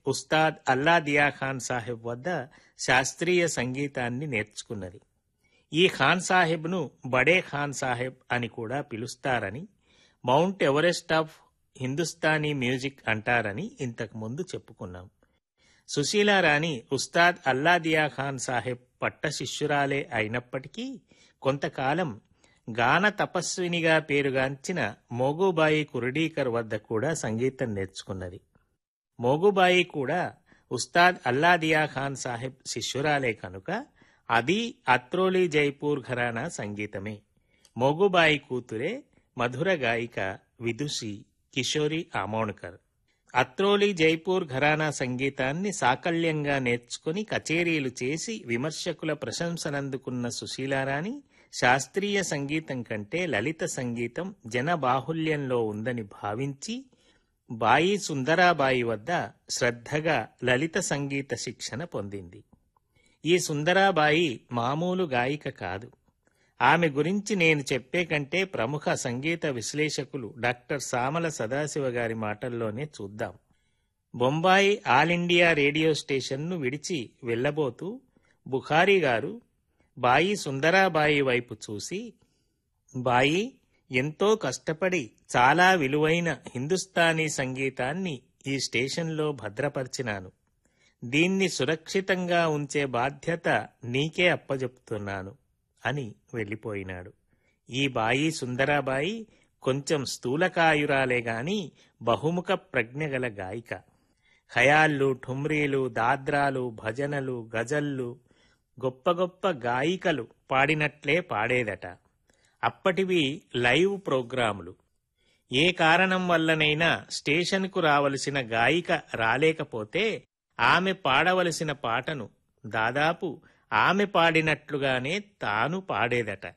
ఉస్తాద్ అల్లాదియా ఖాన్ సాహెబ్ వద్ద శాస్త్రీయ సంగీతాన్ని నేర్చుకున్నది ఈ ఖాన్ సాహెబ్ను బడే ఖాన్ సాహెబ్ అని కూడా పిలుస్తారని mount Everest of Hindustani music అంటారని ఇంతకు ముందు చెప్పుకున్నాం సుశీలారాణి ఉస్తాద్ అల్లాదియా ఖాన్ సాహెబ్ పట్ట శిష్యురాలే అయినప్పటికీ కొంతకాలం గాన తపస్వినిగా పేరుగాంచిన మోగుబాయి కురుడీకర్ వద్ద కూడా సంగీతం నేర్చుకున్నది మోగుబాయి కూడా ఉస్తాద్ అల్లాదియా ఖాన్ సాహెబ్ శిష్యురాలే కనుక అది అత్రోలి జైపూర్ ఘరానా సంగీతమే మోగుబాయి కూతురే మధుర గాయిక విదుషి కిషోరి ఆమోణకర్ అత్రోలి జైపూర్ ఘరానా సంగీతాన్ని సాకళ్యంగా నేర్చుకుని కచేరీలు చేసి విమర్శకుల ప్రశంసనందుకున్న సుశీలారాణి శాస్త్రీయ సంగీతం కంటే లలిత సంగీతం జనబాహుల్యంలో ఉందని భావించి బాయి సుందరాబాయి వద్ద శ్రద్ధగా లలిత సంగీత శిక్షణ పొందింది ఈ సుందరాబాయి మామూలు గాయిక కాదు ఆమె గురించి నేను చెప్పే కంటే ప్రముఖ సంగీత విశ్లేషకులు డాక్టర్ సామల సదాశివ గారి మాటల్లోనే చూద్దాం బొంబాయి ఆల్ ఇండియా రేడియో స్టేషన్ను విడిచి వెళ్ళబోతూ బుఖారీ గారు బాయి సుందరాబాయి వైపు చూసి బాయి ఎంతో కష్టపడి చాలా విలువైన హిందుస్థానీ సంగీతాన్ని ఈ స్టేషన్లో భద్రపరిచినాను దీన్ని సురక్షితంగా ఉంచే బాధ్యత నీకే అప్పజెప్తున్నాను అని వెళ్ళిపోయినాడు ఈ బాయి సుందరాబాయి కొంచెం స్థూలకాయురాలే గాని బహుముఖ ప్రజ్ఞగల గాయిక ఖయాళ్ళు ఠుమ్రీలు దాద్రాలు భజనలు గజల్లు గొప్ప గొప్ప గాయికలు పాడినట్లే పాడేదట అప్పటివి లైవ్ ప్రోగ్రాములు ఏ కారణం వల్లనైనా స్టేషన్కు రావలసిన గాయిక రాలేకపోతే ఆమె పాడవలసిన పాటను దాదాపు ఆమె పాడినట్లుగానే తాను పాడేదట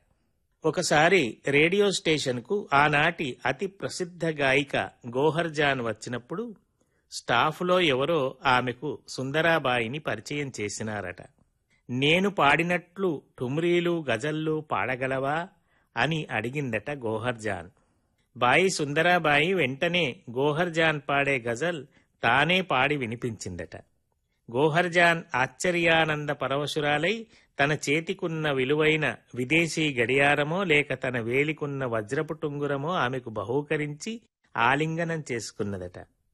ఒకసారి రేడియో స్టేషన్కు ఆనాటి అతి ప్రసిద్ధ గాయిక గోహర్జాన్ వచ్చినప్పుడు స్టాఫ్లో ఎవరో ఆమెకు సుందరాబాయిని పరిచయం చేసినారట నేను పాడినట్లు ఠుమ్రీలు గజల్లు పాడగలవా అని అడిగిందట గోహర్జాన్ బాయి సుందరాబాయి వెంటనే గోహర్జాన్ పాడే గజల్ తానే పాడి వినిపించిందట గోహర్జాన్ ఆశ్చర్యానంద పరవశురాలై తన చేతికున్న విలువైన విదేశీ గడియారమో లేక తన వేలికున్న వజ్రపు టుంగురమో ఆమెకు బహూకరించి ఆలింగనం చేసుకున్నదట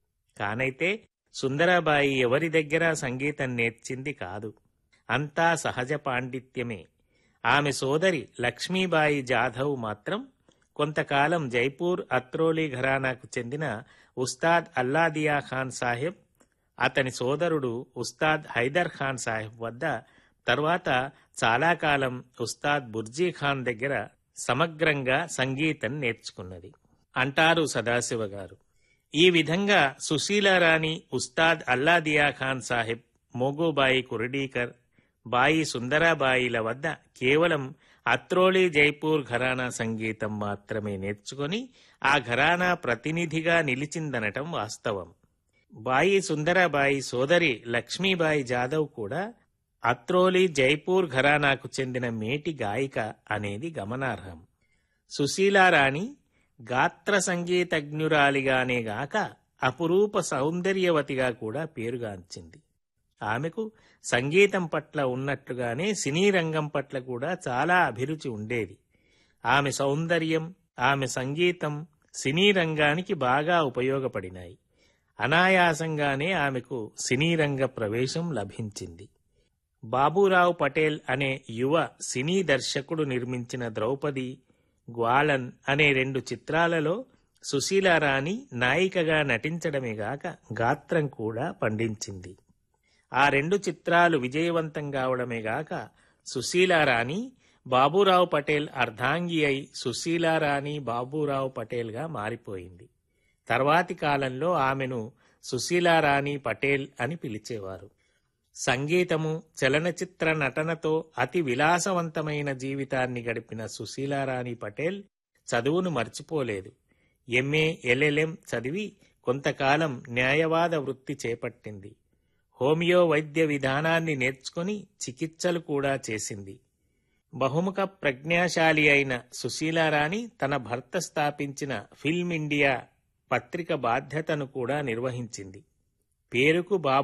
కానైతే సుందరాబాయి ఎవరి దగ్గర సంగీతం నేర్చింది కాదు అంతా సహజ పాండిత్యమే ఆమె సోదరి లక్ష్మీబాయి జాధవ్ మాత్రం కొంతకాలం జైపూర్ అత్రోలి ఘరానాకు చెందిన ఉస్తాద్ అల్లాదియా ఖాన్ సాహెబ్ అతని సోదరుడు ఉస్తాద్ హైదర్ ఖాన్ సాహెబ్ వద్ద తర్వాత చాలా కాలం ఉస్తాద్ బుర్జీ ఖాన్ దగ్గర సమగ్రంగా సంగీతం నేర్చుకున్నది అంటారు సదాశివ గారు ఈ విధంగా సుశీలారాణి ఉస్తాద్ అల్లాదియా ఖాన్ సాహెబ్ మోగోబాయి కురడీకర్ బాయి సుందరాబాయిల వద్ద కేవలం అత్రోలి జైపూర్ ఘరానా సంగీతం మాత్రమే నేర్చుకొని ఆ ఘరానా ప్రతినిధిగా నిలిచిందనటం వాస్తవం బాయి సుందరాబాయి సోదరి లక్ష్మీబాయి జాదవ్ కూడా అత్రోలి జైపూర్ ఘరానాకు చెందిన మేటి గాయిక అనేది గమనార్హం సుశీలారాణి గాత్ర సంగీతజ్ఞురాలిగానే గాక అపురూప సౌందర్యవతిగా కూడా పేరుగాంచింది ఆమెకు సంగీతం పట్ల ఉన్నట్లుగానే సినీ రంగం పట్ల కూడా చాలా అభిరుచి ఉండేది ఆమె సౌందర్యం ఆమె సంగీతం సినీ రంగానికి బాగా ఉపయోగపడినాయి అనాయాసంగానే ఆమెకు సినీ రంగ ప్రవేశం లభించింది బాబూరావు పటేల్ అనే యువ సినీ దర్శకుడు నిర్మించిన ద్రౌపది గ్వాలన్ అనే రెండు చిత్రాలలో సుశీలారాణి నాయికగా నటించడమే గాక గాత్రం కూడా పండించింది ఆ రెండు చిత్రాలు విజయవంతం కావడమే గాక సుశీలారాణి బాబూరావు పటేల్ అర్ధాంగి అయి సుశీలారాణి బాబూరావు పటేల్గా మారిపోయింది తర్వాతి కాలంలో ఆమెను సుశీలారాణి పటేల్ అని పిలిచేవారు సంగీతము చలనచిత్ర నటనతో అతి విలాసవంతమైన జీవితాన్ని గడిపిన సుశీలారాణి పటేల్ చదువును మర్చిపోలేదు ఎంఏ ఎల్ఎల్ఎం చదివి కొంతకాలం న్యాయవాద వృత్తి చేపట్టింది హోమియో వైద్య విధానాన్ని నేర్చుకుని చికిత్సలు కూడా చేసింది బహుముఖ ప్రజ్ఞాశాలి అయిన సుశీలారాణి తన భర్త స్థాపించిన ఫిల్మ్ ఇండియా పత్రిక బాధ్యతను కూడా నిర్వహించింది పేరుకు బాబు